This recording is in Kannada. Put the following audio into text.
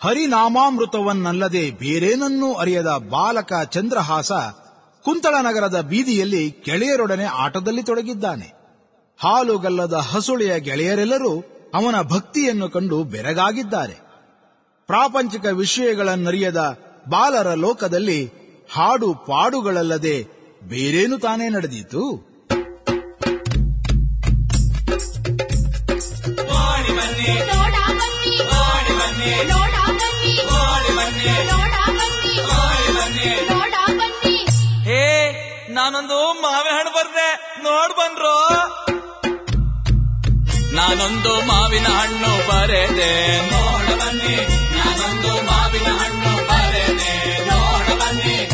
ಹರಿನಾಮಾಮೃತವನ್ನಲ್ಲದೆ ಬೇರೇನನ್ನೂ ಅರಿಯದ ಬಾಲಕ ಚಂದ್ರಹಾಸ ಕುಂತಳ ನಗರದ ಬೀದಿಯಲ್ಲಿ ಗೆಳೆಯರೊಡನೆ ಆಟದಲ್ಲಿ ತೊಡಗಿದ್ದಾನೆ ಹಾಲುಗಲ್ಲದ ಹಸುಳೆಯ ಗೆಳೆಯರೆಲ್ಲರೂ ಅವನ ಭಕ್ತಿಯನ್ನು ಕಂಡು ಬೆರಗಾಗಿದ್ದಾರೆ ಪ್ರಾಪಂಚಿಕ ವಿಷಯಗಳನ್ನರಿಯದ ಬಾಲರ ಲೋಕದಲ್ಲಿ ಹಾಡು ಪಾಡುಗಳಲ್ಲದೆ ಬೇರೇನು ತಾನೇ ನಡೆದೀತು ಓಡಿ ಬನ್ನಿ ನೋಡ ಬನ್ನಿ ಓಡಿ ಬನ್ನಿ ನೋಡ ಬನ್ನಿ ಓಡಿ ಬನ್ನಿ ನೋಡ ಬನ್ನಿ ಓಡಿ ಬನ್ನಿ ನೋಡ ಬನ್ನಿ ಹೇ ನಾನೊಂದು ಮಾವೆ ಹಣ್ಣು ಬರ್ದೆ ನೋಡ್ ಬನ್ರು ನಾನೊಂದು ಮಾವಿನ ಹಣ್ಣು ಬರೆದೆ ನೋಡ ಬನ್ನಿ ನಾನೊಂದು ಮಾವಿನ ಹಣ್ಣು ಬರೆದೆ ನೋಡ ಬನ್ನಿ